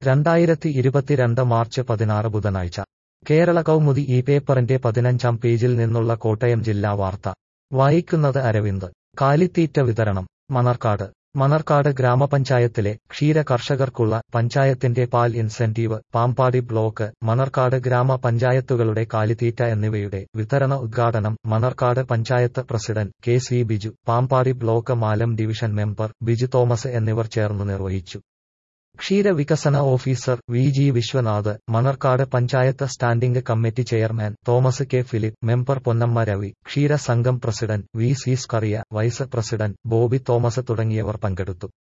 രണ്ടായിരത്തി ഇരുപത്തിരണ്ട് മാർച്ച് പതിനാറ് ബുധനാഴ്ച കേരള കൗമുദി ഈ പേപ്പറിന്റെ പതിനഞ്ചാം പേജിൽ നിന്നുള്ള കോട്ടയം ജില്ലാ വാർത്ത വായിക്കുന്നത് അരവിന്ദ് കാലിത്തീറ്റ വിതരണം മണർക്കാട് മണർക്കാട് ഗ്രാമപഞ്ചായത്തിലെ ക്ഷീര കർഷകർക്കുള്ള പഞ്ചായത്തിന്റെ പാൽ ഇൻസെന്റീവ് പാമ്പാടി ബ്ലോക്ക് മണർക്കാട് ഗ്രാമപഞ്ചായത്തുകളുടെ കാലിത്തീറ്റ എന്നിവയുടെ വിതരണ ഉദ്ഘാടനം Manarcad panchayat president K C Biju Pampady block Malam division member Biju Thomas എന്നിവർ ചേർന്ന് നിർവഹിച്ചു ക്ഷീരവികസന officer V G Viswanath Manarcad panchayat standing committee chairman Thomas K Philip member Ponnamma Ravi ക്ഷീര സംഘം president V C Scaria vice president Bobby Thomas തുടങ്ങിയവർ പങ്കെടുത്തു